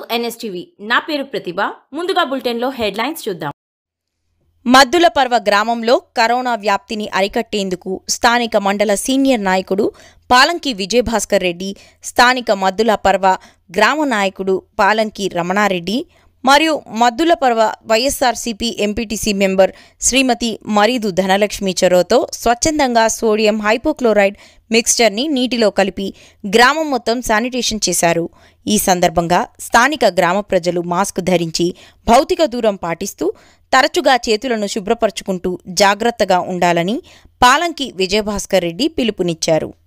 NSTV నా పేరు ప్రతిభ ముందుగా బులెటిన్లో హెడ్లైన్స్ చూద్దాం మద్దుల పర్వ గ్రామంలో కరోనా వ్యాప్తిని అరికట్టేందుకు స్థానిక మండల సీనియర్ నాయకుడు పాలంకి విజయభాస్కర్ రెడ్డి స్థానిక మద్దుల పర్వ గ్రామ నాయకుడు పాలంకి రమణారెడ్డి మరియు మద్దుల పర్వ YSRCP MPTC member Shrimati Maridu Dhanalakshmi చొరవతో స్వచ్ఛందంగా సోడియం హైపోక్లోరైడ్ మిక్స్చర్ని నీటిలో కలిపి గ్రామం మొత్తం శానిటేషన్ చేశారు ఈ సందర్భంగా స్థానిక గ్రామ ప్రజలు మాస్క్ ధరించి భౌతిక దూరం పాటిస్తూ తరచుగా చేతులను శుభ్రపరచుకుంటూ జాగ్రత్తగా ఉండాలని పాలంకి విజయభాస్కర్ రెడ్డి పిలుపునిచ్చారు